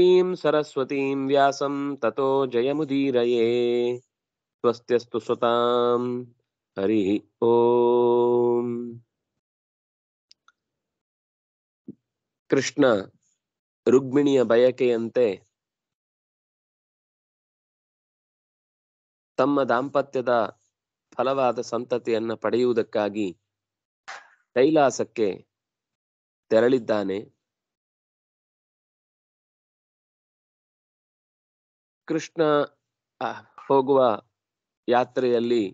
ದೇವೀಂ ಸರಸ್ವತೀಂ ವ್ಯಾಸಂ ತಥೋ ಜಯಮುದೀರಯೇ ಸ್ವಸ್ತ್ಯಸ್ತು ಸ್ವತಾಂ ಹರಿ ಓಂ ಕೃಷ್ಣ ರುಕ್ಮಿಣಿಯ ಬಯಕೆಯಂತೆ ತಮ್ಮ ದಾಂಪತ್ಯದ ಫಲವಾದ ಸಂತತಿಯನ್ನ ಪಡೆಯುವುದಕ್ಕಾಗಿ ಕೈಲಾಸಕ್ಕೆ ತೆರಳಿದ್ದಾನೆ ಕೃಷ್ಣ ಆ, ಹೋಗುವ ಯಾತ್ರೆಯಲ್ಲಿ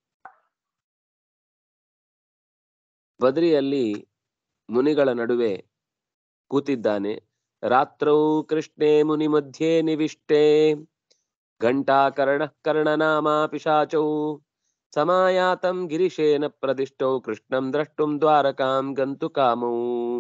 ಬದ್ರಿಯಲ್ಲಿ ಮುನಿಗಳ ನಡುವೆ ಕೂತಿದ್ದಾನೆ ರಾತ್ರೌ ಕೃಷ್ಣೇ ಮುನಿ ಮಧ್ಯೆ ನಿವಿಷ್ಟೇ ಘಂಟಾಕರ್ಣ ಕರ್ಣನಾಮ ಪಿಶಾಚೌ ಸಮಾಯಾತಂ ಗಿರಿಶೇನ ಪ್ರದಿಷ್ಟೌ ಕೃಷ್ಣಂ ದ್ರಷ್ಟುಂ ದ್ವಾರಕಾಂ ಗಂತು ಕಾಮೌ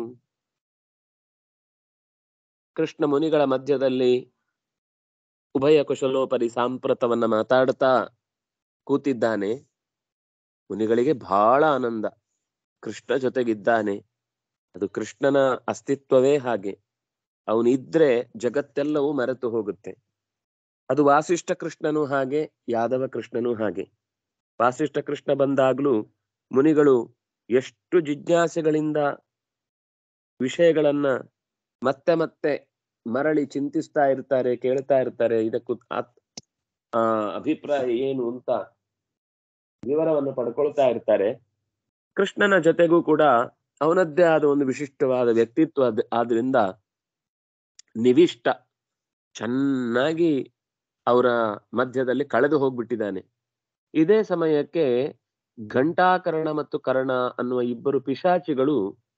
ಕೃಷ್ಣ ಮುನಿಗಳ ಮಧ್ಯದಲ್ಲಿ ಉಭಯ ಕುಶಲೋಪರಿ ಸಾಂಪ್ರತವನ್ನ ಮಾತಾಡ್ತಾ ಕೂತಿದ್ದಾನೆ ಮುನಿಗಳಿಗೆ ಬಹಳ ಆನಂದ ಕೃಷ್ಣ ಜೊತೆಗಿದ್ದಾನೆ ಅದು ಕೃಷ್ಣನ ಅಸ್ತಿತ್ವವೇ ಹಾಗೆ ಅವನಿದ್ರೆ ಜಗತ್ತೆಲ್ಲವೂ ಮರೆತು ಹೋಗುತ್ತೆ ಅದು ವಾಸಿಷ್ಠ ಕೃಷ್ಣನು ಹಾಗೆ ಯಾದವ ಕೃಷ್ಣನು ಹಾಗೆ ವಾಸಿಷ್ಠ ಕೃಷ್ಣ ಬಂದಾಗ್ಲೂ ಮುನಿಗಳು ಎಷ್ಟು ಜಿಜ್ಞಾಸೆಗಳಿಂದ ವಿಷಯಗಳನ್ನ ಮತ್ತೆ ಮತ್ತೆ ಮರಳಿ ಚಿಂತಿಸ್ತಾ ಇರ್ತಾರೆ ಕೇಳ್ತಾ ಇರ್ತಾರೆ ಇದಕ್ಕೂ ಆತ್- ಆ ಅಭಿಪ್ರಾಯ ಏನು ಅಂತ ವಿವರವನ್ನು ಪಡ್ಕೊಳ್ತಾ ಇರ್ತಾರೆ ಕೃಷ್ಣನ ಜೊತೆಗೂ ಕೂಡ ಅವನದ್ದೇ ಆದ ಒಂದು ವಿಶಿಷ್ಟವಾದ ವ್ಯಕ್ತಿತ್ವ ಆದ್- ಆದ್ರಿಂದ ನಿವಿಷ್ಟ ಚೆನ್ನಾಗಿ ಅವರ ಮಧ್ಯದಲ್ಲಿ ಕಳೆದು ಹೋಗ್ಬಿಟ್ಟಿದ್ದಾನೆ ಇದೇ ಸಮಯಕ್ಕೆ ಘಂಟಾಕರ್ಣ ಮತ್ತು ಕರ್ಣ ಅನ್ನುವ ಇಬ್ಬರು ಪಿಶಾಚಿಗಳು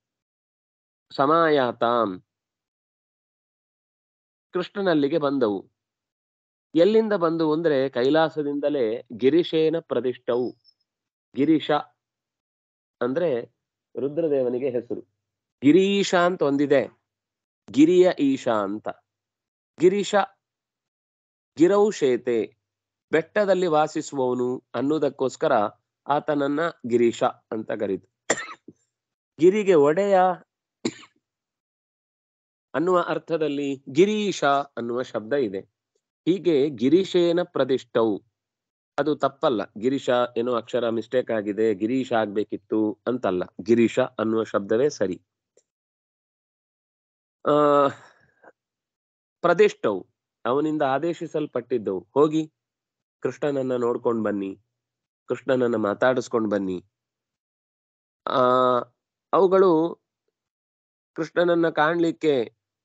ಸಮಾಯಾತಾಂ ಕೃಷ್ಣನಲ್ಲಿಗೆ ಬಂದವು ಎಲ್ಲಿಂದ ಬಂದವು ಅಂದ್ರೆ ಕೈಲಾಸದಿಂದಲೇ ಗಿರಿಶೇನ ಪ್ರದಿಷ್ಟವು ಗಿರೀಶ ಅಂದ್ರೆ ರುದ್ರದೇವನಿಗೆ ಹೆಸರು ಗಿರೀಶ ಅಂತ ಒಂದಿದೆ ಗಿರಿಯ ಈಶಾ ಅಂತ ಗಿರೀಶ ಗಿರೌ ಶೇತೆ ಬೆಟ್ಟದಲ್ಲಿ ವಾಸಿಸುವವನು ಅನ್ನುವುದಕ್ಕೋಸ್ಕರ ಆತನನ್ನ ಗಿರೀಶ ಅಂತ ಕರೀತು ಗಿರಿಗೆ ಒಡೆಯ ಅನ್ನುವ ಅರ್ಥದಲ್ಲಿ ಗಿರೀಶ ಅನ್ನುವ ಶಬ್ದ ಇದೆ ಹೀಗೆ ಗಿರೀಶೇನ ಪ್ರದಿಷ್ಟವು ಅದು ತಪ್ಪಲ್ಲ ಗಿರೀಶ ಏನೋ ಅಕ್ಷರ ಮಿಸ್ಟೇಕ್ ಆಗಿದೆ ಗಿರೀಶ ಆಗ್ಬೇಕಿತ್ತು ಅಂತಲ್ಲ ಗಿರೀಶ ಅನ್ನುವ ಶಬ್ದವೇ ಸರಿ ಆ ಪ್ರದಿಷ್ಟವು ಅವನಿಂದ ಆದೇಶಿಸಲ್ಪಟ್ಟಿದ್ದವು ಹೋಗಿ ಕೃಷ್ಣನನ್ನ ನೋಡ್ಕೊಂಡ್ ಬನ್ನಿ ಕೃಷ್ಣನನ್ನ ಮಾತಾಡಿಸ್ಕೊಂಡ್ ಬನ್ನಿ ಆ ಅವುಗಳು ಕೃಷ್ಣನನ್ನ ಕಾಣ್ಲಿಕ್ಕೆ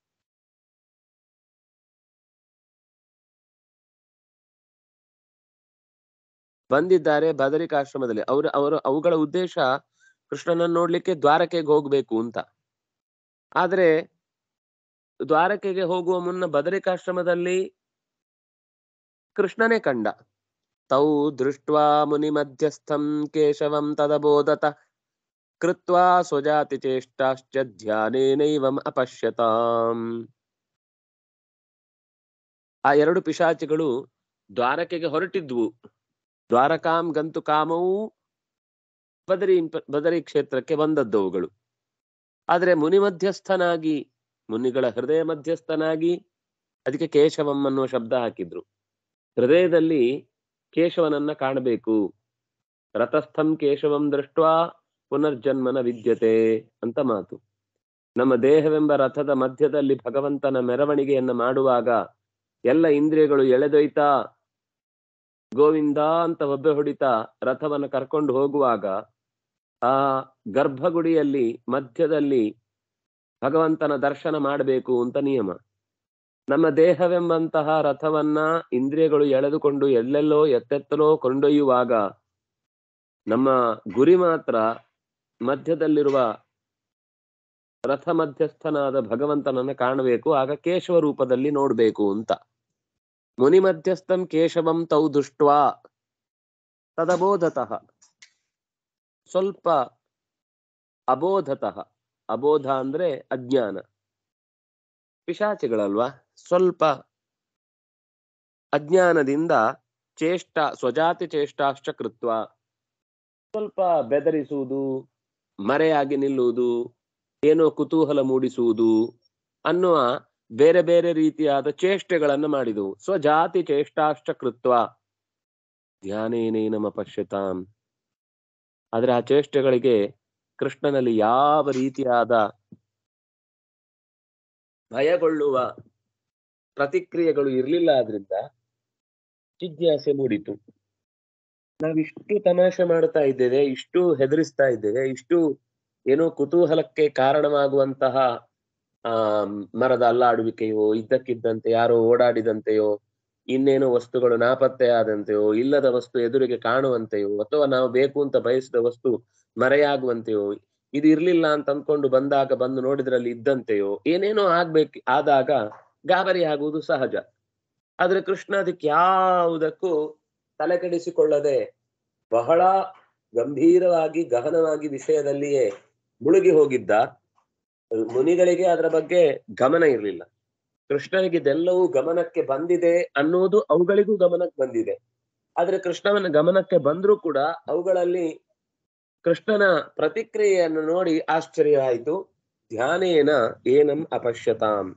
ಬಂದಿದ್ದಾರೆ ಬದರಿಕಾಶ್ರಮದಲ್ಲಿ ಅವ್ರ ಅವರ ಅವುಗಳ ಉದ್ದೇಶ ಕೃಷ್ಣನನ್ನ ನೋಡ್ಲಿಕ್ಕೆ ದ್ವಾರಕೆಗೆ ಹೋಗ್ಬೇಕು ಅಂತ ಆದ್ರೆ ದ್ವಾರಕೆಗೆ ಹೋಗುವ ಮುನ್ನ ಬದರಿಕಾಶ್ರಮದಲ್ಲಿ ಕೃಷ್ಣನೇ ಕಂಡ ತೌ ದೃಷ್ಟ್ವಾ ಮುನಿ ಮಧ್ಯಸ್ಥಂ ಕೇಶವಂ ತದಬೋಧತ ಕೃತ್ವಾ ಸ್ವಜಾತಿ ಚೇಷ್ಟಾಶ್ಚ ಧ್ಯಾನೇನೈವಂ ಅಪಶ್ಯತಾಂ ಆ ಎರಡು ಪಿಶಾಚಿಗಳು ದ್ವಾರಕೆಗೆ ಹೊರಟಿದ್ವು ದ್ವಾರಕಾಂ ಗಂತು ಕಾಮವು ಬದರಿ ಬದರಿ ಕ್ಷೇತ್ರಕ್ಕೆ ಬಂದದ್ದು ಅವುಗಳು ಆದ್ರೆ ಮುನಿ ಮಧ್ಯಸ್ಥನಾಗಿ ಮುನಿಗಳ ಹೃದಯ ಮಧ್ಯಸ್ಥನಾಗಿ ಅದಕ್ಕೆ ಕೇಶವಂ ಅನ್ನುವ ಶಬ್ದ ಹಾಕಿದ್ರು ಹೃದಯದಲ್ಲಿ ಕೇಶವನನ್ನ ಕಾಣಬೇಕು ರಥಸ್ಥಂ ಕೇಶವಂ ದೃಷ್ಟ್ವಾ ಪುನರ್ಜನ್ಮನ ವಿದ್ಯತೆ ಅಂತ ಮಾತು ನಮ್ಮ ದೇಹವೆಂಬ ರಥದ ಮಧ್ಯದಲ್ಲಿ ಭಗವಂತನ ಮೆರವಣಿಗೆಯನ್ನ ಮಾಡುವಾಗ ಎಲ್ಲ ಇಂದ್ರಿಯಗಳು ಎಳೆದೊಯ್ತಾ ಗೋವಿಂದ ಅಂತ ಒಬ್ಬೆ ಹೊಡಿತಾ ರಥವನ್ನ ಕರ್ಕೊಂಡು ಹೋಗುವಾಗ ಆ ಗರ್ಭಗುಡಿಯಲ್ಲಿ ಮಧ್ಯದಲ್ಲಿ ಭಗವಂತನ ದರ್ಶನ ಮಾಡಬೇಕು ಅಂತ ನಿಯಮ ನಮ್ಮ ದೇಹವೆಂಬಂತಹ ರಥವನ್ನ ಇಂದ್ರಿಯಗಳು ಎಳೆದುಕೊಂಡು ಎಲ್ಲೆಲ್ಲೋ ಎತ್ತೆತ್ತಲೋ ಕೊಂಡೊಯ್ಯುವಾಗ ನಮ್ಮ ಗುರಿ ಮಾತ್ರ ಮಧ್ಯದಲ್ಲಿರುವ ರಥ ಮಧ್ಯಸ್ಥನಾದ ಭಗವಂತನನ್ನ ಕಾಣಬೇಕು ಆಗ ಕೇಶವ ರೂಪದಲ್ಲಿ ನೋಡ್ಬೇಕು ಅಂತ ಮುನಿ ಮಧ್ಯಸ್ಥಂ ಕೇಶವಂ ತೌ ದುಷ್ಟ್ವಾ ತದಬೋಧತಃ ಸ್ವಲ್ಪ ಅಬೋಧತಃ ಅಬೋಧ ಅಂದ್ರೆ ಅಜ್ಞಾನ ಪಿಶಾಚಿಗಳಲ್ವಾ ಸ್ವಲ್ಪ ಅಜ್ಞಾನದಿಂದ ಚೇಷ್ಟ ಸ್ವಜಾತಿ ಚೇಷ್ಟಾಶ್ಚ ಕೃತ್ವ ಸ್ವಲ್ಪ ಬೆದರಿಸುವುದು ಮರೆಯಾಗಿ ನಿಲ್ಲುವುದು ಏನೋ ಕುತೂಹಲ ಮೂಡಿಸುವುದು ಅನ್ನುವ ಬೇರೆ ಬೇರೆ ರೀತಿಯಾದ ಚೇಷ್ಟೆಗಳನ್ನು ಮಾಡಿದವು ಸ್ವಜಾತಿ ಚೇಷ್ಟಾಶ್ಚ ಕೃತ್ವ ಧ್ಯಾನೇನೇನಮ ಪಶ್ಯತಾಂ ಆದ್ರೆ ಆ ಚೇಷ್ಟೆಗಳಿಗೆ ಕೃಷ್ಣನಲ್ಲಿ ಯಾವ ರೀತಿಯಾದ ಭಯಗೊಳ್ಳುವ ಪ್ರತಿಕ್ರಿಯೆಗಳು ಇರ್ಲಿಲ್ಲ ಆದ್ರಿಂದ ಜಿಜ್ಞಾಸೆ ಮೂಡಿತು ನಾವಿಷ್ಟು ತಮಾಷೆ ಮಾಡ್ತಾ ಇದ್ದೇವೆ ಇಷ್ಟು ಹೆದರಿಸ್ತಾ ಇದ್ದೇವೆ ಇಷ್ಟು ಏನೋ ಕುತೂಹಲಕ್ಕೆ ಕಾರಣವಾಗುವಂತಹ ಆ ಮರದ ಅಲ್ಲಾಡುವಿಕೆಯೋ ಇದ್ದಕ್ಕಿದ್ದಂತೆ ಯಾರೋ ಓಡಾಡಿದಂತೆಯೋ ಇನ್ನೇನೋ ವಸ್ತುಗಳು ನಾಪತ್ತೆಯಾದಂತೆಯೋ ಇಲ್ಲದ ವಸ್ತು ಎದುರಿಗೆ ಕಾಣುವಂತೆಯೋ ಅಥವಾ ನಾವು ಬೇಕು ಅಂತ ಬಯಸಿದ ವಸ್ತು ಮರೆಯಾಗುವಂತೆಯೋ ಇದು ಇರ್ಲಿಲ್ಲ ಅಂತ ಅಂದ್ಕೊಂಡು ಬಂದಾಗ ಬಂದು ನೋಡಿದ್ರಲ್ಲಿ ಇದ್ದಂತೆಯೋ ಏನೇನೋ ಆಗ್ಬೇಕು ಆದಾಗ ಗಾಬರಿ ಆಗುವುದು ಸಹಜ ಆದ್ರೆ ಕೃಷ್ಣ ಅದಕ್ಕೆ ಯಾವುದಕ್ಕೂ ತಲೆ ಕೆಡಿಸಿಕೊಳ್ಳದೆ ಬಹಳ ಗಂಭೀರವಾಗಿ ಗಹನವಾಗಿ ವಿಷಯದಲ್ಲಿಯೇ ಮುಳುಗಿ ಹೋಗಿದ್ದ ಮುನಿಗಳಿಗೆ ಅದರ ಬಗ್ಗೆ ಗಮನ ಇರಲಿಲ್ಲ ಕೃಷ್ಣನಿಗೆ ಇದೆಲ್ಲವೂ ಗಮನಕ್ಕೆ ಬಂದಿದೆ ಅನ್ನೋದು ಅವುಗಳಿಗೂ ಗಮನಕ್ಕೆ ಬಂದಿದೆ ಆದ್ರೆ ಕೃಷ್ಣವನ ಗಮನಕ್ಕೆ ಬಂದ್ರೂ ಕೂಡ ಅವುಗಳಲ್ಲಿ ಕೃಷ್ಣನ ಪ್ರತಿಕ್ರಿಯೆಯನ್ನು ನೋಡಿ ಆಶ್ಚರ್ಯ ಆಯಿತು ಧ್ಯಾನೇನ ಏನಂ ಅಪಶ್ಯತಾಂ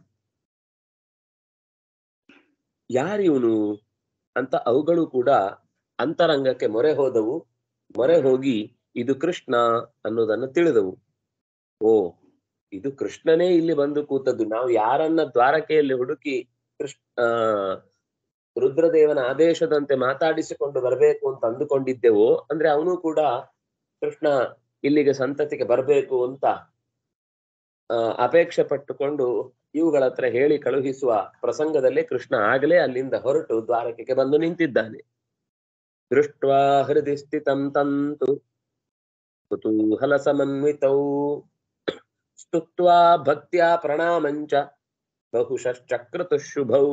ಯಾರಿವನು ಅಂತ ಅವುಗಳು ಕೂಡ ಅಂತರಂಗಕ್ಕೆ ಮೊರೆ ಹೋದವು ಮೊರೆ ಹೋಗಿ ಇದು ಕೃಷ್ಣ ಅನ್ನೋದನ್ನ ತಿಳಿದವು ಓ ಇದು ಕೃಷ್ಣನೇ ಇಲ್ಲಿ ಬಂದು ಕೂತದ್ದು ನಾವು ಯಾರನ್ನ ದ್ವಾರಕೆಯಲ್ಲಿ ಹುಡುಕಿ ಕೃಷ್ಣ ಆ ರುದ್ರದೇವನ ಆದೇಶದಂತೆ ಮಾತಾಡಿಸಿಕೊಂಡು ಬರಬೇಕು ಅಂತ ಅಂದುಕೊಂಡಿದ್ದೆವೋ ಅಂದ್ರೆ ಅವನು ಕೂಡ ಕೃಷ್ಣ ಇಲ್ಲಿಗೆ ಸಂತತಿಗೆ ಬರಬೇಕು ಅಂತ ಆ ಅಪೇಕ್ಷೆ ಪಟ್ಟುಕೊಂಡು ಇವುಗಳ ಹತ್ರ ಹೇಳಿ ಕಳುಹಿಸುವ ಪ್ರಸಂಗದಲ್ಲಿ ಕೃಷ್ಣ ಆಗಲೇ ಅಲ್ಲಿಂದ ಹೊರಟು ದ್ವಾರಕೆಗೆ ಬಂದು ನಿಂತಿದ್ದಾನೆ ದೃಷ್ಟ್ವಾ ಹೃದಯ ಸ್ಥಿತಂ ತಂತು ಕುತೂಹಲ ಸಮನ್ವಿತೌ ಸ್ತುತ್ವಾ ಭಕ್ತ್ಯಾ ಪ್ರಣಾಮಂಚ ಬಹುಶಶ್ಚಕ್ರತು ಶುಭೌ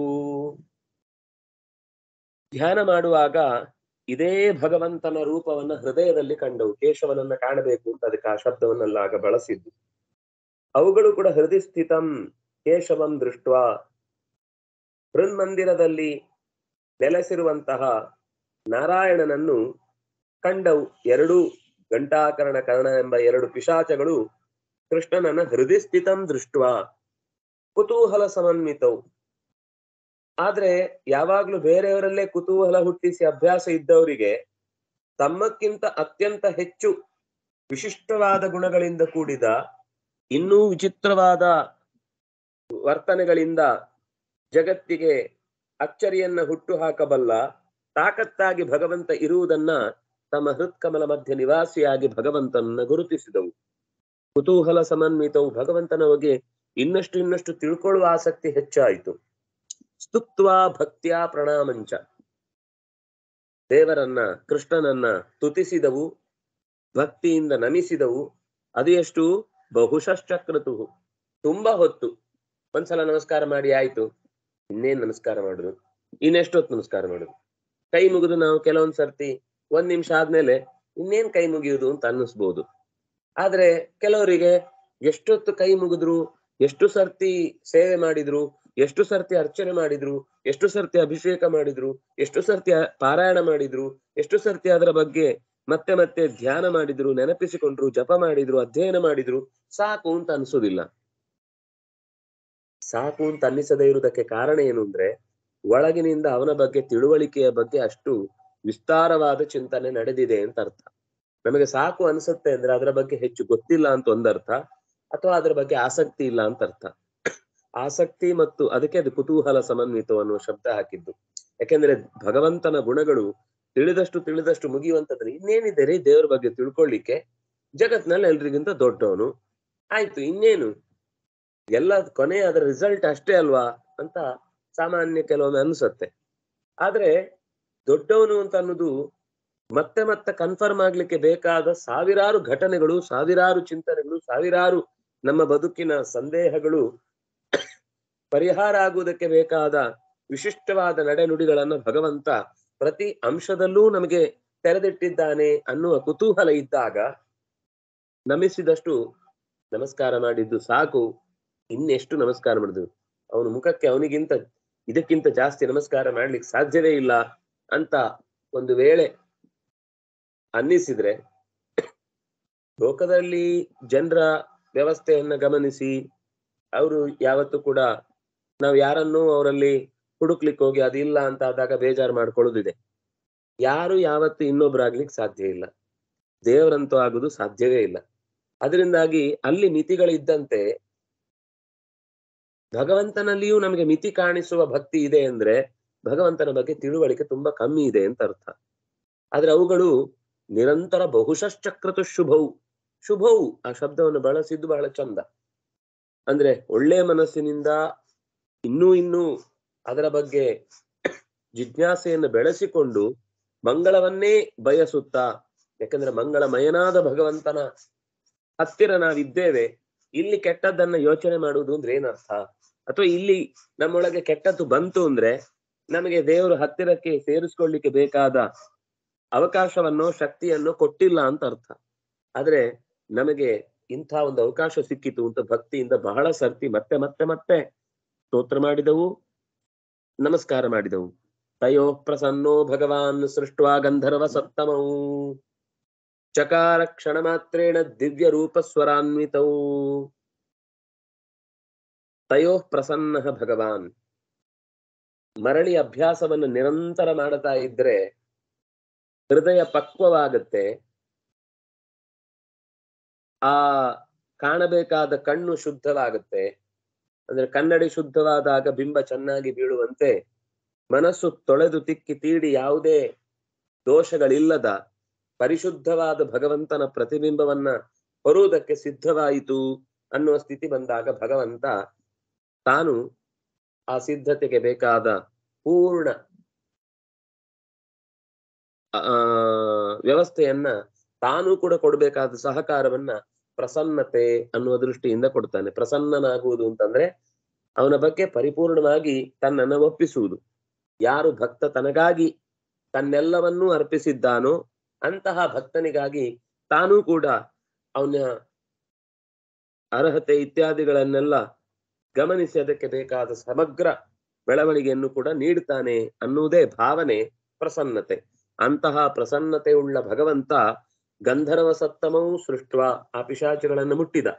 ಧ್ಯಾನ ಮಾಡುವಾಗ ಇದೇ ಭಗವಂತನ ರೂಪವನ್ನ ಹೃದಯದಲ್ಲಿ ಕಂಡವು ಕೇಶವನನ್ನ ಕಾಣಬೇಕು ಅಂತ ಅದಕ್ಕೆ ಆ ಶಬ್ದವನ್ನೆಲ್ಲ ಆಗ ಬಳಸಿದ್ದು ಅವುಗಳು ಕೂಡ ಹೃದಯ ಸ್ಥಿತಂ ಕೇಶವಂ ದೃಷ್ಟ ಹೃನ್ಮಂದಿರದಲ್ಲಿ ನೆಲೆಸಿರುವಂತಹ ನಾರಾಯಣನನ್ನು ಕಂಡವು ಎರಡು ಘಂಟಾಕರಣ ಕರ್ಣ ಎಂಬ ಎರಡು ಪಿಶಾಚಗಳು ಕೃಷ್ಣನನ್ನ ಹೃದಯ ಸ್ಥಿತಂ ದೃಷ್ಟ ಕುತೂಹಲ ಸಮನ್ವಿತವು ಆದ್ರೆ ಯಾವಾಗ್ಲೂ ಬೇರೆಯವರಲ್ಲೇ ಕುತೂಹಲ ಹುಟ್ಟಿಸಿ ಅಭ್ಯಾಸ ಇದ್ದವರಿಗೆ ತಮ್ಮಕ್ಕಿಂತ ಅತ್ಯಂತ ಹೆಚ್ಚು ವಿಶಿಷ್ಟವಾದ ಗುಣಗಳಿಂದ ಕೂಡಿದ ಇನ್ನೂ ವಿಚಿತ್ರವಾದ ವರ್ತನೆಗಳಿಂದ ಜಗತ್ತಿಗೆ ಅಚ್ಚರಿಯನ್ನ ಹುಟ್ಟು ಹಾಕಬಲ್ಲ ತಾಕತ್ತಾಗಿ ಭಗವಂತ ಇರುವುದನ್ನ ತಮ್ಮ ಹೃತ್ಕಮಲ ಮಧ್ಯ ನಿವಾಸಿಯಾಗಿ ಭಗವಂತನನ್ನ ಗುರುತಿಸಿದವು ಕುತೂಹಲ ಸಮನ್ವಿತವು ಭಗವಂತನ ಬಗ್ಗೆ ಇನ್ನಷ್ಟು ಇನ್ನಷ್ಟು ತಿಳ್ಕೊಳ್ಳುವ ಆಸಕ್ತಿ ಹೆಚ್ಚಾಯಿತು ಸ್ತುತ್ವ ಭಕ್ತಿಯ ಪ್ರಣಾಮಂಚ ದೇವರನ್ನ ಕೃಷ್ಣನನ್ನ ತುತಿಸಿದವು ಭಕ್ತಿಯಿಂದ ನಮಿಸಿದವು ಅದು ಎಷ್ಟು ಬಹುಶಶ್ಚಕ್ರತು ತುಂಬಾ ಹೊತ್ತು ಒಂದ್ಸಲ ನಮಸ್ಕಾರ ಮಾಡಿ ಆಯ್ತು ಇನ್ನೇನ್ ನಮಸ್ಕಾರ ಮಾಡುದು ಇನ್ನೆಷ್ಟೊತ್ತು ನಮಸ್ಕಾರ ಮಾಡುದು ಕೈ ಮುಗಿದು ನಾವು ಕೆಲವೊಂದ್ ಸರ್ತಿ ಒಂದ್ ನಿಮಿಷ ಆದ್ಮೇಲೆ ಇನ್ನೇನ್ ಕೈ ಮುಗಿಯುವುದು ಅಂತ ಅನ್ನಿಸ್ಬೋದು ಆದ್ರೆ ಕೆಲವರಿಗೆ ಎಷ್ಟೊತ್ತು ಕೈ ಮುಗಿದ್ರು ಎಷ್ಟು ಸರ್ತಿ ಸೇವೆ ಮಾಡಿದ್ರು ಎಷ್ಟು ಸರ್ತಿ ಅರ್ಚನೆ ಮಾಡಿದ್ರು ಎಷ್ಟು ಸರ್ತಿ ಅಭಿಷೇಕ ಮಾಡಿದ್ರು ಎಷ್ಟು ಸರ್ತಿ ಪಾರಾಯಣ ಮಾಡಿದ್ರು ಎಷ್ಟು ಸರ್ತಿ ಅದರ ಬಗ್ಗೆ ಮತ್ತೆ ಮತ್ತೆ ಧ್ಯಾನ ಮಾಡಿದ್ರು ನೆನಪಿಸಿಕೊಂಡ್ರು ಜಪ ಮಾಡಿದ್ರು ಅಧ್ಯಯನ ಮಾಡಿದ್ರು ಸಾಕು ಅಂತ ಅನ್ಸೋದಿಲ್ಲ ಸಾಕು ಅಂತ ಅನ್ನಿಸದೇ ಇರುವುದಕ್ಕೆ ಕಾರಣ ಏನು ಅಂದ್ರೆ ಒಳಗಿನಿಂದ ಅವನ ಬಗ್ಗೆ ತಿಳುವಳಿಕೆಯ ಬಗ್ಗೆ ಅಷ್ಟು ವಿಸ್ತಾರವಾದ ಚಿಂತನೆ ನಡೆದಿದೆ ಅಂತ ಅರ್ಥ ನಮಗೆ ಸಾಕು ಅನ್ಸುತ್ತೆ ಅಂದ್ರೆ ಅದರ ಬಗ್ಗೆ ಹೆಚ್ಚು ಗೊತ್ತಿಲ್ಲ ಅಂತ ಒಂದರ್ಥ ಅಥವಾ ಅದರ ಬಗ್ಗೆ ಆಸಕ್ತಿ ಇಲ್ಲ ಅಂತ ಅರ್ಥ ಆಸಕ್ತಿ ಮತ್ತು ಅದಕ್ಕೆ ಅದು ಕುತೂಹಲ ಸಮನ್ವಿತ ಅನ್ನುವ ಶಬ್ದ ಹಾಕಿದ್ದು ಯಾಕೆಂದ್ರೆ ಭಗವಂತನ ಗುಣಗಳು ತಿಳಿದಷ್ಟು ತಿಳಿದಷ್ಟು ಮುಗಿಯುವಂತದ್ರೆ ಇನ್ನೇನಿದೆ ರೀ ದೇವರ ಬಗ್ಗೆ ತಿಳ್ಕೊಳ್ಳಿಕ್ಕೆ ಜಗತ್ನಲ್ಲಿ ಎಲ್ರಿಗಿಂತ ದೊಡ್ಡವನು ಆಯ್ತು ಇನ್ನೇನು ಎಲ್ಲ ಕೊನೆ ಅದರ ರಿಸಲ್ಟ್ ಅಷ್ಟೇ ಅಲ್ವಾ ಅಂತ ಸಾಮಾನ್ಯ ಕೆಲವೊಮ್ಮೆ ಅನ್ಸುತ್ತೆ ಆದ್ರೆ ದೊಡ್ಡವನು ಅಂತ ಅನ್ನೋದು ಮತ್ತೆ ಮತ್ತೆ ಕನ್ಫರ್ಮ್ ಆಗ್ಲಿಕ್ಕೆ ಬೇಕಾದ ಸಾವಿರಾರು ಘಟನೆಗಳು ಸಾವಿರಾರು ಚಿಂತನೆಗಳು ಸಾವಿರಾರು ನಮ್ಮ ಬದುಕಿನ ಸಂದೇಹಗಳು ಪರಿಹಾರ ಆಗುವುದಕ್ಕೆ ಬೇಕಾದ ವಿಶಿಷ್ಟವಾದ ನಡೆನುಡಿಗಳನ್ನ ಭಗವಂತ ಪ್ರತಿ ಅಂಶದಲ್ಲೂ ನಮಗೆ ತೆರೆದಿಟ್ಟಿದ್ದಾನೆ ಅನ್ನುವ ಕುತೂಹಲ ಇದ್ದಾಗ ನಮಿಸಿದಷ್ಟು ನಮಸ್ಕಾರ ಮಾಡಿದ್ದು ಸಾಕು ಇನ್ನೆಷ್ಟು ನಮಸ್ಕಾರ ಮಾಡಿದ್ವು ಅವನ ಮುಖಕ್ಕೆ ಅವನಿಗಿಂತ ಇದಕ್ಕಿಂತ ಜಾಸ್ತಿ ನಮಸ್ಕಾರ ಮಾಡ್ಲಿಕ್ಕೆ ಸಾಧ್ಯವೇ ಇಲ್ಲ ಅಂತ ಒಂದು ವೇಳೆ ಅನ್ನಿಸಿದ್ರೆ ಲೋಕದಲ್ಲಿ ಜನರ ವ್ಯವಸ್ಥೆಯನ್ನ ಗಮನಿಸಿ ಅವರು ಯಾವತ್ತೂ ಕೂಡ ನಾವು ಯಾರನ್ನೂ ಅವರಲ್ಲಿ ಹುಡುಕ್ಲಿಕ್ಕೆ ಹೋಗಿ ಅದಿಲ್ಲ ಅಂತ ಆದಾಗ ಬೇಜಾರು ಮಾಡ್ಕೊಳ್ಳೋದಿದೆ ಯಾರು ಯಾವತ್ತು ಇನ್ನೊಬ್ರಾಗ್ಲಿಕ್ಕೆ ಸಾಧ್ಯ ಇಲ್ಲ ದೇವರಂತೂ ಆಗುದು ಸಾಧ್ಯವೇ ಇಲ್ಲ ಅದರಿಂದಾಗಿ ಅಲ್ಲಿ ಮಿತಿಗಳಿದ್ದಂತೆ ಭಗವಂತನಲ್ಲಿಯೂ ನಮಗೆ ಮಿತಿ ಕಾಣಿಸುವ ಭಕ್ತಿ ಇದೆ ಅಂದ್ರೆ ಭಗವಂತನ ಬಗ್ಗೆ ತಿಳುವಳಿಕೆ ತುಂಬಾ ಕಮ್ಮಿ ಇದೆ ಅಂತ ಅರ್ಥ ಆದ್ರೆ ಅವುಗಳು ನಿರಂತರ ಬಹುಶಶ್ಚಕ್ರತು ಶುಭವು ಶುಭವು ಆ ಶಬ್ದವನ್ನು ಬಳಸಿದ್ದು ಬಹಳ ಚಂದ ಅಂದ್ರೆ ಒಳ್ಳೆ ಮನಸ್ಸಿನಿಂದ ಇನ್ನೂ ಇನ್ನೂ ಅದರ ಬಗ್ಗೆ ಜಿಜ್ಞಾಸೆಯನ್ನು ಬೆಳೆಸಿಕೊಂಡು ಮಂಗಳವನ್ನೇ ಬಯಸುತ್ತಾ ಯಾಕಂದ್ರೆ ಮಂಗಳಮಯನಾದ ಭಗವಂತನ ಹತ್ತಿರ ನಾವಿದ್ದೇವೆ ಇಲ್ಲಿ ಕೆಟ್ಟದ್ದನ್ನ ಯೋಚನೆ ಮಾಡುವುದು ಅಂದ್ರೆ ಏನರ್ಥ ಅಥವಾ ಇಲ್ಲಿ ನಮ್ಮೊಳಗೆ ಕೆಟ್ಟದ್ದು ಬಂತು ಅಂದ್ರೆ ನಮಗೆ ದೇವರು ಹತ್ತಿರಕ್ಕೆ ಸೇರಿಸ್ಕೊಳ್ಳಿಕ್ಕೆ ಬೇಕಾದ ಅವಕಾಶವನ್ನು ಶಕ್ತಿಯನ್ನು ಕೊಟ್ಟಿಲ್ಲ ಅಂತ ಅರ್ಥ ಆದ್ರೆ ನಮಗೆ ಇಂಥ ಒಂದು ಅವಕಾಶ ಸಿಕ್ಕಿತು ಅಂತ ಭಕ್ತಿಯಿಂದ ಬಹಳ ಸರ್ತಿ ಮತ್ತೆ ಮತ್ತೆ ಮತ್ತೆ ಸ್ತೋತ್ರ ಮಾಡಿದವು ನಮಸ್ಕಾರ ಮಾಡಿದವು ತಯೋ ಪ್ರಸನ್ನೋ ಭಗವಾನ್ ಸೃಷ್ಟ್ವಾ ಗಂಧರ್ವ ಸತ್ತಮವು ಚಕಾರ ಕ್ಷಣ ಮಾತ್ರೇಣ ದಿವ್ಯ ರೂಪ ಸ್ವರಾನ್ವಿತವು ತಯೋ ಪ್ರಸನ್ನ ಭಗವಾನ್ ಮರಳಿ ಅಭ್ಯಾಸವನ್ನು ನಿರಂತರ ಮಾಡ್ತಾ ಇದ್ರೆ ಹೃದಯ ಪಕ್ವವಾಗುತ್ತೆ ಆ ಕಾಣಬೇಕಾದ ಕಣ್ಣು ಶುದ್ಧವಾಗುತ್ತೆ ಅಂದ್ರೆ ಕನ್ನಡಿ ಶುದ್ಧವಾದಾಗ ಬಿಂಬ ಚೆನ್ನಾಗಿ ಬೀಳುವಂತೆ ಮನಸ್ಸು ತೊಳೆದು ತಿಕ್ಕಿ ತೀಡಿ ಯಾವುದೇ ದೋಷಗಳಿಲ್ಲದ ಪರಿಶುದ್ಧವಾದ ಭಗವಂತನ ಪ್ರತಿಬಿಂಬವನ್ನ ಹೊರುವುದಕ್ಕೆ ಸಿದ್ಧವಾಯಿತು ಅನ್ನುವ ಸ್ಥಿತಿ ಬಂದಾಗ ಭಗವಂತ ತಾನು ಆ ಸಿದ್ಧತೆಗೆ ಬೇಕಾದ ಪೂರ್ಣ ಆ ವ್ಯವಸ್ಥೆಯನ್ನ ತಾನು ಕೂಡ ಕೊಡ್ಬೇಕಾದ ಸಹಕಾರವನ್ನ ಪ್ರಸನ್ನತೆ ಅನ್ನುವ ದೃಷ್ಟಿಯಿಂದ ಕೊಡ್ತಾನೆ ಪ್ರಸನ್ನನಾಗುವುದು ಅಂತಂದ್ರೆ ಅವನ ಬಗ್ಗೆ ಪರಿಪೂರ್ಣವಾಗಿ ತನ್ನನ್ನು ಒಪ್ಪಿಸುವುದು ಯಾರು ಭಕ್ತ ತನಗಾಗಿ ತನ್ನೆಲ್ಲವನ್ನೂ ಅರ್ಪಿಸಿದ್ದಾನೋ ಅಂತಹ ಭಕ್ತನಿಗಾಗಿ ತಾನೂ ಕೂಡ ಅವನ ಅರ್ಹತೆ ಇತ್ಯಾದಿಗಳನ್ನೆಲ್ಲ ಗಮನಿಸಿ ಅದಕ್ಕೆ ಬೇಕಾದ ಸಮಗ್ರ ಬೆಳವಣಿಗೆಯನ್ನು ಕೂಡ ನೀಡ್ತಾನೆ ಅನ್ನುವುದೇ ಭಾವನೆ ಪ್ರಸನ್ನತೆ ಅಂತಹ ಪ್ರಸನ್ನತೆ ಉಳ್ಳ ಭಗವಂತ ಗಂಧರ್ವ ಸತ್ತಮವು ಸೃಷ್ಟ ಆ ಪಿಶಾಚಿಗಳನ್ನು ಮುಟ್ಟಿದ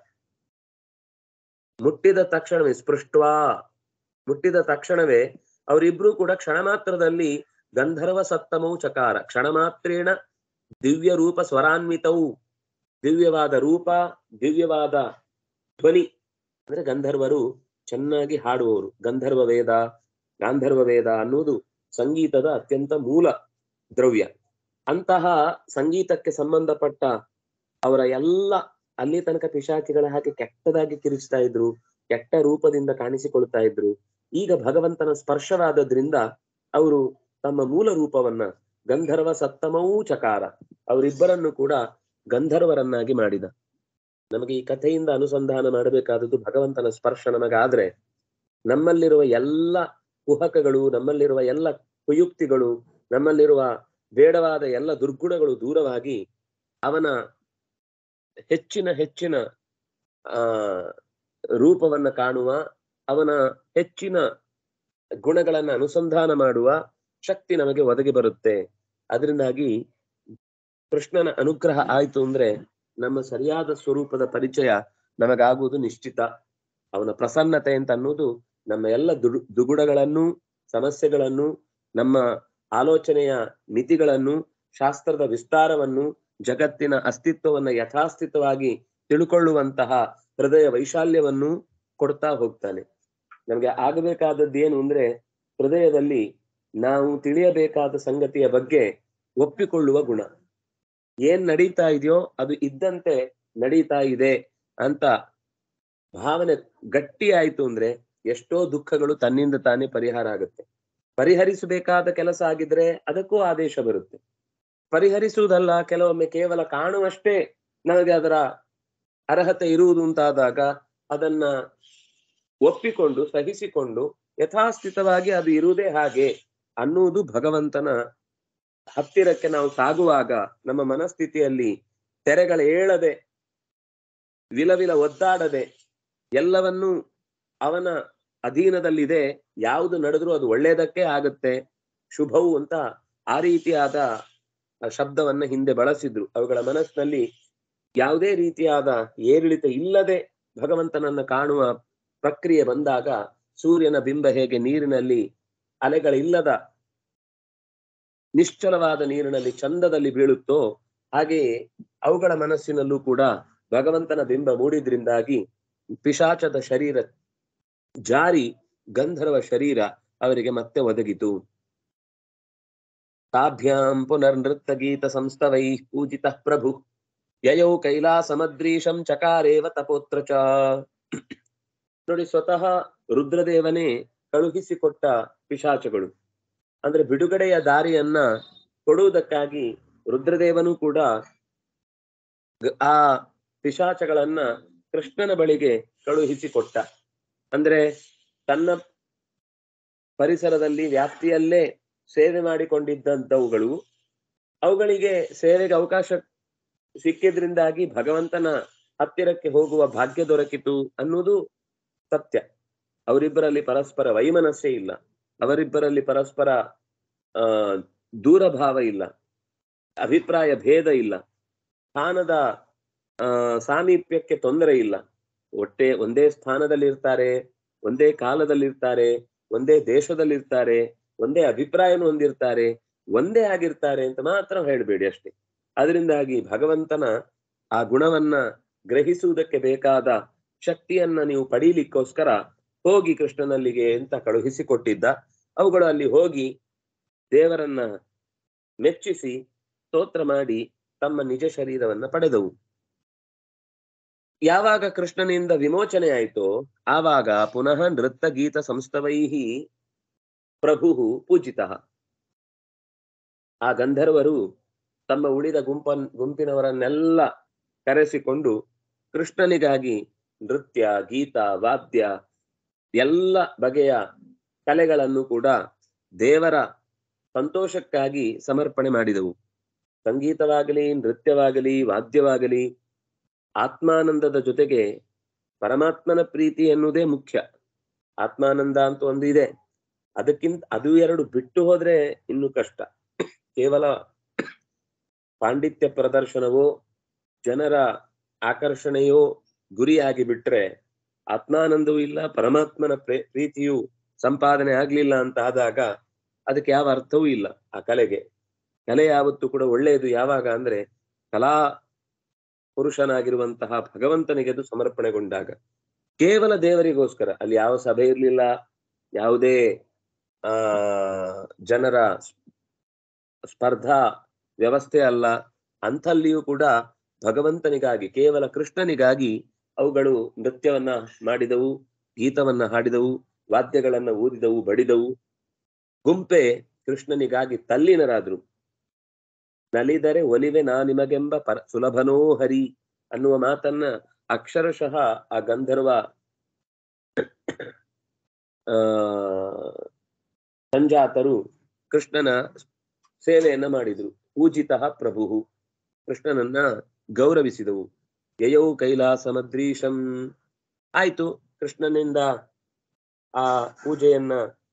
ಮುಟ್ಟಿದ ತಕ್ಷಣವೇ ಸ್ಪೃಷ್ಟ್ವಾ ಮುಟ್ಟಿದ ತಕ್ಷಣವೇ ಅವರಿಬ್ರು ಕೂಡ ಕ್ಷಣ ಮಾತ್ರದಲ್ಲಿ ಗಂಧರ್ವ ಸತ್ತಮವು ಚಕಾರ ಕ್ಷಣ ಮಾತ್ರೇಣ ದಿವ್ಯ ರೂಪ ಸ್ವರಾನ್ವಿತವು ದಿವ್ಯವಾದ ರೂಪ ದಿವ್ಯವಾದ ಧ್ವನಿ ಅಂದ್ರೆ ಗಂಧರ್ವರು ಚೆನ್ನಾಗಿ ಹಾಡುವವರು ಗಂಧರ್ವ ವೇದ ಗಾಂಧರ್ವ ವೇದ ಅನ್ನುವುದು ಸಂಗೀತದ ಅತ್ಯಂತ ಮೂಲ ದ್ರವ್ಯ ಅಂತಹ ಸಂಗೀತಕ್ಕೆ ಸಂಬಂಧಪಟ್ಟ ಅವರ ಎಲ್ಲ ಅಲ್ಲಿ ತನಕ ಪಿಶಾಚಿಗಳ ಹಾಗೆ ಕೆಟ್ಟದಾಗಿ ಕಿರಿಸ್ತಾ ಇದ್ರು ಕೆಟ್ಟ ರೂಪದಿಂದ ಕಾಣಿಸಿಕೊಳ್ತಾ ಇದ್ರು ಈಗ ಭಗವಂತನ ಸ್ಪರ್ಶವಾದದ್ರಿಂದ ಅವರು ತಮ್ಮ ಮೂಲ ರೂಪವನ್ನ ಗಂಧರ್ವ ಸತ್ತಮವೂ ಚಕಾರ ಅವರಿಬ್ಬರನ್ನು ಕೂಡ ಗಂಧರ್ವರನ್ನಾಗಿ ಮಾಡಿದ ನಮಗೆ ಈ ಕಥೆಯಿಂದ ಅನುಸಂಧಾನ ಮಾಡಬೇಕಾದದ್ದು ಭಗವಂತನ ಸ್ಪರ್ಶ ನಮಗಾದ್ರೆ ನಮ್ಮಲ್ಲಿರುವ ಎಲ್ಲ ಕುಹಕಗಳು ನಮ್ಮಲ್ಲಿರುವ ಎಲ್ಲ ಕುಯುಕ್ತಿಗಳು ನಮ್ಮಲ್ಲಿರುವ ಬೇಡವಾದ ಎಲ್ಲ ದುರ್ಗುಣಗಳು ದೂರವಾಗಿ ಅವನ ಹೆಚ್ಚಿನ ಹೆಚ್ಚಿನ ಆ ರೂಪವನ್ನ ಕಾಣುವ ಅವನ ಹೆಚ್ಚಿನ ಗುಣಗಳನ್ನ ಅನುಸಂಧಾನ ಮಾಡುವ ಶಕ್ತಿ ನಮಗೆ ಒದಗಿ ಬರುತ್ತೆ ಅದರಿಂದಾಗಿ ಕೃಷ್ಣನ ಅನುಗ್ರಹ ಆಯ್ತು ಅಂದ್ರೆ ನಮ್ಮ ಸರಿಯಾದ ಸ್ವರೂಪದ ಪರಿಚಯ ನಮಗಾಗುವುದು ನಿಶ್ಚಿತ ಅವನ ಪ್ರಸನ್ನತೆ ಅಂತ ಅನ್ನೋದು ನಮ್ಮ ಎಲ್ಲ ದುಡು ದುಗುಡಗಳನ್ನು ಸಮಸ್ಯೆಗಳನ್ನು ನಮ್ಮ ಆಲೋಚನೆಯ ಮಿತಿಗಳನ್ನು ಶಾಸ್ತ್ರದ ವಿಸ್ತಾರವನ್ನು ಜಗತ್ತಿನ ಅಸ್ತಿತ್ವವನ್ನ ಯಥಾಸ್ಥಿತವಾಗಿ ತಿಳ್ಕೊಳ್ಳುವಂತಹ ಹೃದಯ ವೈಶಾಲ್ಯವನ್ನು ಕೊಡ್ತಾ ಹೋಗ್ತಾನೆ ನಮಗೆ ಆಗಬೇಕಾದದ್ದು ಏನು ಅಂದ್ರೆ ಹೃದಯದಲ್ಲಿ ನಾವು ತಿಳಿಯಬೇಕಾದ ಸಂಗತಿಯ ಬಗ್ಗೆ ಒಪ್ಪಿಕೊಳ್ಳುವ ಗುಣ ಏನ್ ನಡೀತಾ ಇದೆಯೋ ಅದು ಇದ್ದಂತೆ ನಡೀತಾ ಇದೆ ಅಂತ ಭಾವನೆ ಗಟ್ಟಿ ಆಯ್ತು ಅಂದ್ರೆ ಎಷ್ಟೋ ದುಃಖಗಳು ತನ್ನಿಂದ ತಾನೇ ಪರಿಹಾರ ಆಗುತ್ತೆ ಪರಿಹರಿಸಬೇಕಾದ ಕೆಲಸ ಆಗಿದ್ರೆ ಅದಕ್ಕೂ ಆದೇಶ ಬರುತ್ತೆ ಪರಿಹರಿಸುವುದಲ್ಲ ಕೆಲವೊಮ್ಮೆ ಕೇವಲ ಕಾಣುವಷ್ಟೇ ನಮಗೆ ಅದರ ಅರ್ಹತೆ ಇರುವುದು ಅಂತಾದಾಗ ಅದನ್ನ ಒಪ್ಪಿಕೊಂಡು ಸಹಿಸಿಕೊಂಡು ಯಥಾಸ್ಥಿತವಾಗಿ ಅದು ಇರುವುದೇ ಹಾಗೆ ಅನ್ನುವುದು ಭಗವಂತನ ಹತ್ತಿರಕ್ಕೆ ನಾವು ಸಾಗುವಾಗ ನಮ್ಮ ಮನಸ್ಥಿತಿಯಲ್ಲಿ ತೆರೆಗಳ ಏಳದೆ ವಿಲವಿಲ ಒದ್ದಾಡದೆ ಎಲ್ಲವನ್ನೂ ಅವನ ಅಧೀನದಲ್ಲಿದೆ ಯಾವುದು ನಡೆದ್ರೂ ಅದು ಒಳ್ಳೇದಕ್ಕೆ ಆಗುತ್ತೆ ಶುಭವು ಅಂತ ಆ ರೀತಿಯಾದ ಶಬ್ದವನ್ನ ಹಿಂದೆ ಬಳಸಿದ್ರು ಅವುಗಳ ಮನಸ್ಸಿನಲ್ಲಿ ಯಾವುದೇ ರೀತಿಯಾದ ಏರಿಳಿತ ಇಲ್ಲದೆ ಭಗವಂತನನ್ನ ಕಾಣುವ ಪ್ರಕ್ರಿಯೆ ಬಂದಾಗ ಸೂರ್ಯನ ಬಿಂಬ ಹೇಗೆ ನೀರಿನಲ್ಲಿ ಅಲೆಗಳಿಲ್ಲದ ನಿಶ್ಚಲವಾದ ನೀರಿನಲ್ಲಿ ಚಂದದಲ್ಲಿ ಬೀಳುತ್ತೋ ಹಾಗೆಯೇ ಅವುಗಳ ಮನಸ್ಸಿನಲ್ಲೂ ಕೂಡ ಭಗವಂತನ ಬಿಂಬ ಮೂಡಿದ್ರಿಂದಾಗಿ ಪಿಶಾಚದ ಶರೀರ ಜಾರಿ ಗಂಧರ್ವ ಶರೀರ ಅವರಿಗೆ ಮತ್ತೆ ಒದಗಿತು ತಾಭ್ಯಾಂ ಪುನರ್ನೃತ್ಯ ಗೀತ ಸಂಸ್ತವೈ ಪೂಜಿತ ಪ್ರಭು ಯಯೌ ಕೈಲಾಸಮದ್ರೀಶಂ ಚಕಾರೇವ ತಪೋತ್ರ ಚ ನೋಡಿ ಸ್ವತಃ ರುದ್ರದೇವನೇ ಕಳುಹಿಸಿಕೊಟ್ಟ ಪಿಶಾಚಗಳು ಅಂದ್ರೆ ಬಿಡುಗಡೆಯ ದಾರಿಯನ್ನ ಕೊಡುವುದಕ್ಕಾಗಿ ರುದ್ರದೇವನು ಕೂಡ ಗ- ಆ ಪಿಶಾಚಗಳನ್ನ ಕೃಷ್ಣನ ಬಳಿಗೆ ಕಳುಹಿಸಿಕೊಟ್ಟ ಅಂದ್ರೆ ತನ್ನ ಪರಿಸರದಲ್ಲಿ ವ್ಯಾಪ್ತಿಯಲ್ಲೇ ಸೇವೆ ಮಾಡಿಕೊಂಡಿದ್ದಂಥವುಗಳು ಅವುಗಳಿಗೆ ಸೇವೆಗೆ ಅವಕಾಶ ಸಿಕ್ಕಿದ್ರಿಂದಾಗಿ ಭಗವಂತನ ಹತ್ತಿರಕ್ಕೆ ಹೋಗುವ ಭಾಗ್ಯ ದೊರಕಿತು ಅನ್ನುವುದು ಸತ್ಯ ಅವರಿಬ್ಬರಲ್ಲಿ ಪರಸ್ಪರ ವೈಮನಸ್ಸೇ ಇಲ್ಲ ಅವರಿಬ್ಬರಲ್ಲಿ ಪರಸ್ಪರ ಆ ದೂರಭಾವ ಇಲ್ಲ ಅಭಿಪ್ರಾಯ ಭೇದ ಇಲ್ಲ ಸ್ಥಾನದ ಆ ಸಾಮೀಪ್ಯಕ್ಕೆ ತೊಂದರೆ ಇಲ್ಲ ಒಟ್ಟೆ ಒಂದೇ ಸ್ಥಾನದಲ್ಲಿರ್ತಾರೆ ಒಂದೇ ಕಾಲದಲ್ಲಿರ್ತಾರೆ ಒಂದೇ ದೇಶದಲ್ಲಿರ್ತಾರೆ ಒಂದೇ ಅಭಿಪ್ರಾಯನು ಹೊಂದಿರ್ತಾರೆ ಒಂದೇ ಆಗಿರ್ತಾರೆ ಅಂತ ಮಾತ್ರ ಹೇಳಬೇಡಿ ಅಷ್ಟೇ ಅದರಿಂದಾಗಿ ಭಗವಂತನ ಆ ಗುಣವನ್ನ ಗ್ರಹಿಸುವುದಕ್ಕೆ ಬೇಕಾದ ಶಕ್ತಿಯನ್ನ ನೀವು ಪಡೀಲಿಕ್ಕೋಸ್ಕರ ಹೋಗಿ ಕೃಷ್ಣನಲ್ಲಿಗೆ ಅಂತ ಕಳುಹಿಸಿಕೊಟ್ಟಿದ್ದ ಅವುಗಳು ಅಲ್ಲಿ ಹೋಗಿ ದೇವರನ್ನ ಮೆಚ್ಚಿಸಿ ಸ್ತೋತ್ರ ಮಾಡಿ ತಮ್ಮ ನಿಜ ಶರೀರವನ್ನ ಪಡೆದವು ಯಾವಾಗ ಕೃಷ್ಣನಿಂದ ವಿಮೋಚನೆ ಆಯಿತೋ ಆವಾಗ ಪುನಃ ನೃತ್ಯ ಗೀತ ಸಂಸ್ತವೈಹಿ ಪ್ರಭು ಪೂಜಿತ ಆ ಗಂಧರ್ವರು ತಮ್ಮ ಉಳಿದ ಗುಂಪನ್ ಗುಂಪಿನವರನ್ನೆಲ್ಲ ಕರೆಸಿಕೊಂಡು ಕೃಷ್ಣನಿಗಾಗಿ ನೃತ್ಯ ಗೀತ ವಾದ್ಯ ಎಲ್ಲ ಬಗೆಯ ಕಲೆಗಳನ್ನು ಕೂಡ ದೇವರ ಸಂತೋಷಕ್ಕಾಗಿ ಸಮರ್ಪಣೆ ಮಾಡಿದವು ಸಂಗೀತವಾಗಲಿ ನೃತ್ಯವಾಗಲಿ ವಾದ್ಯವಾಗಲಿ ಆತ್ಮಾನಂದದ ಜೊತೆಗೆ ಪರಮಾತ್ಮನ ಪ್ರೀತಿ ಎನ್ನುವುದೇ ಮುಖ್ಯ ಆತ್ಮಾನಂದ ಅಂತ ಒಂದು ಇದೆ ಅದಕ್ಕಿಂತ ಅದು ಎರಡು ಬಿಟ್ಟು ಹೋದ್ರೆ ಇನ್ನು ಕಷ್ಟ ಕೇವಲ ಪಾಂಡಿತ್ಯ ಪ್ರದರ್ಶನವೋ ಜನರ ಆಕರ್ಷಣೆಯೋ ಗುರಿಯಾಗಿ ಬಿಟ್ರೆ ಆತ್ಮಾನಂದವೂ ಇಲ್ಲ ಪರಮಾತ್ಮನ ಪ್ರೇ- ಪ್ರೀತಿಯು ಸಂಪಾದನೆ ಆಗ್ಲಿಲ್ಲ ಅಂತ ಆದಾಗ ಅದಕ್ಕೆ ಯಾವ ಅರ್ಥವೂ ಇಲ್ಲ ಆ ಕಲೆಗೆ ಕಲೆ ಯಾವತ್ತೂ ಕೂಡ ಒಳ್ಳೆಯದು ಯಾವಾಗ ಅಂದ್ರೆ ಕಲಾ ಪುರುಷನಾಗಿರುವಂತಹ ಭಗವಂತನಿಗೆ ಅದು ಸಮರ್ಪಣೆಗೊಂಡಾಗ ಕೇವಲ ದೇವರಿಗೋಸ್ಕರ ಅಲ್ಲಿ ಯಾವ ಸಭೆ ಇರ್ಲಿಲ್ಲ ಯಾವುದೇ ಆ ಜನರ ಸ್ಪರ್ಧಾ ವ್ಯವಸ್ಥೆ ಅಲ್ಲ ಅಂಥಲ್ಲಿಯೂ ಕೂಡ ಭಗವಂತನಿಗಾಗಿ ಕೇವಲ ಕೃಷ್ಣನಿಗಾಗಿ ಅವುಗಳು ನೃತ್ಯವನ್ನ ಮಾಡಿದವು ಗೀತವನ್ನ ಹಾಡಿದವು ವಾದ್ಯಗಳನ್ನ ಊದಿದವು ಬಡಿದವು ಗುಂಪೆ ಕೃಷ್ಣನಿಗಾಗಿ ತಲ್ಲೀನರಾದ್ರು ನಲಿದರೆ ಒಲಿವೆ ನಾ ನಿಮಗೆಂಬ ಪರ ಸುಲಭನೋ ಹರಿ ಅನ್ನುವ ಮಾತನ್ನ ಅಕ್ಷರಶಃ ಆ ಗಂಧರ್ವ ಆ ಸಂಜಾತರು ಕೃಷ್ಣನ ಸೇವೆಯನ್ನ ಮಾಡಿದ್ರು ಪೂಜಿತ ಪ್ರಭು ಕೃಷ್ಣನನ್ನ ಗೌರವಿಸಿದವು ಯಯೌ ಕೈಲಾಸಮದ್ರೀಶಂ ಆಯ್ತು ಕೃಷ್ಣನಿಂದ ಆ ಪೂಜೆಯನ್ನ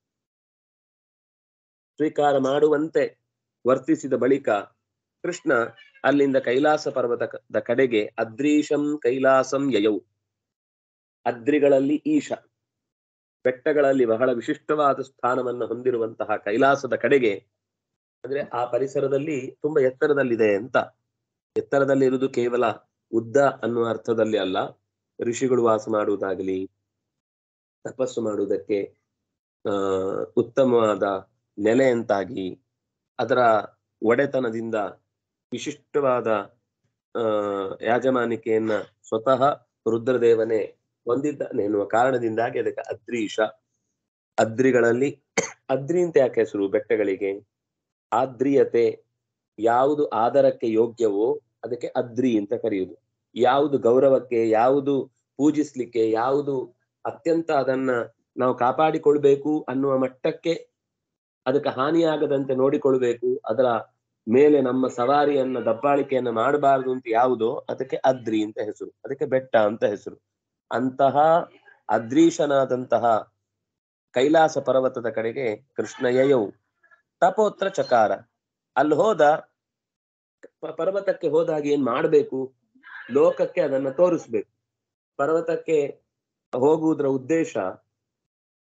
ಸ್ವೀಕಾರ ಮಾಡುವಂತೆ ವರ್ತಿಸಿದ ಬಳಿಕ ಕೃಷ್ಣ ಅಲ್ಲಿಂದ ಕೈಲಾಸ ಪರ್ವತದ ಕಡೆಗೆ ಅದ್ರೀಶಂ ಕೈಲಾಸಂ ಯಯೌ ಅದ್ರಿಗಳಲ್ಲಿ ಈಶ ಬೆಟ್ಟಗಳಲ್ಲಿ ಬಹಳ ವಿಶಿಷ್ಟವಾದ ಸ್ಥಾನವನ್ನು ಹೊಂದಿರುವಂತಹ ಕೈಲಾಸದ ಕಡೆಗೆ ಅಂದ್ರೆ ಆ ಪರಿಸರದಲ್ಲಿ ತುಂಬಾ ಎತ್ತರದಲ್ಲಿದೆ ಅಂತ ಎತ್ತರದಲ್ಲಿರುವುದು ಕೇವಲ ಉದ್ದ ಅನ್ನುವ ಅರ್ಥದಲ್ಲಿ ಅಲ್ಲ ಋಷಿಗಳು ವಾಸ ಮಾಡುವುದಾಗಲಿ ತಪಸ್ಸು ಮಾಡುವುದಕ್ಕೆ ಆ ಉತ್ತಮವಾದ ನೆಲೆಯಂತಾಗಿ ಅದರ ಒಡೆತನದಿಂದ ವಿಶಿಷ್ಟವಾದ ಆ ಯಾಜಮಾನಿಕೆಯನ್ನ ಸ್ವತಃ ರುದ್ರದೇವನೇ ಹೊಂದಿದ್ದಾನೆ ಎನ್ನುವ ಕಾರಣದಿಂದಾಗಿ ಅದಕ್ಕೆ ಅದ್ರೀಶ ಅದ್ರಿಗಳಲ್ಲಿ ಅದ್ರಿ ಅಂತ ಯಾಕೆ ಹೆಸರು ಬೆಟ್ಟಗಳಿಗೆ ಆದ್ರಿಯತೆ ಯಾವುದು ಆದರಕ್ಕೆ ಯೋಗ್ಯವೋ ಅದಕ್ಕೆ ಅದ್ರಿ ಅಂತ ಕರೆಯುವುದು ಯಾವುದು ಗೌರವಕ್ಕೆ ಯಾವುದು ಪೂಜಿಸ್ಲಿಕ್ಕೆ ಯಾವುದು ಅತ್ಯಂತ ಅದನ್ನ ನಾವು ಕಾಪಾಡಿಕೊಳ್ಬೇಕು ಅನ್ನುವ ಮಟ್ಟಕ್ಕೆ ಅದಕ್ಕೆ ಹಾನಿಯಾಗದಂತೆ ನೋಡಿಕೊಳ್ಬೇಕು ಅದರ ಮೇಲೆ ನಮ್ಮ ಸವಾರಿಯನ್ನ ದಬ್ಬಾಳಿಕೆಯನ್ನ ಮಾಡಬಾರದು ಅಂತ ಯಾವುದೋ ಅದಕ್ಕೆ ಅದ್ರಿ ಅಂತ ಹೆಸರು ಅದಕ್ಕೆ ಬೆಟ್ಟ ಅಂತ ಹೆಸರು ಅಂತಹ ಅದೃಶನಾದಂತಹ ಕೈಲಾಸ ಪರ್ವತದ ಕಡೆಗೆ ಕೃಷ್ಣ ಯಯೌ ತಪೋತ್ರ ಚಕಾರ ಅಲ್ಲಿ ಹೋದ ಪ- ಪರ್ವತಕ್ಕೆ ಹೋದಾಗ ಏನ್ ಮಾಡ್ಬೇಕು ಲೋಕಕ್ಕೆ ಅದನ್ನ ತೋರಿಸ್ಬೇಕು ಪರ್ವತಕ್ಕೆ ಹೋಗುವುದರ ಉದ್ದೇಶ